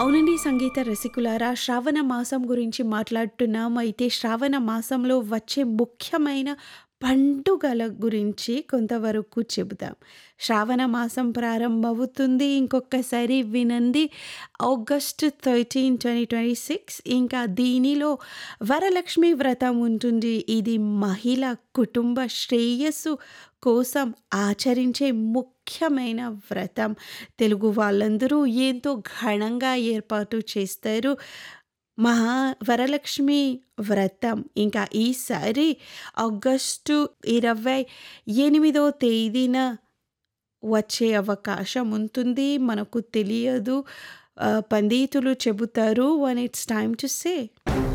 అవునండి సంగీత రసికులారా శ్రావణ మాసం గురించి మాట్లాడుతున్నాం అయితే శ్రావణ మాసంలో వచ్చే ముఖ్యమైన పండుగల గురించి కొంతవరకు చెబుదాం శ్రావణ మాసం ప్రారంభమవుతుంది ఇంకొకసారి వినండి August thirteen twenty twenty six ఇంకా దీనిలో వరలక్ష్మి వ్రతం ఉంటుంది ఇది మహిళ కుటుంబ శ్రేయస్సు కోసం ఆచరించే ముఖ్యమైన వ్రతం తెలుగు వాళ్ళందరూ ఎంతో ఘనంగా ఏర్పాటు చేస్తారు మహా వరలక్ష్మి వ్రతం ఇంకా ఈసారి ఆగస్టు ఇరవై ఎనిమిదో తేదీన వచ్చే అవకాశం ఉంటుంది మనకు తెలియదు ఆ, పండితులు చెబుతారు one it's time to say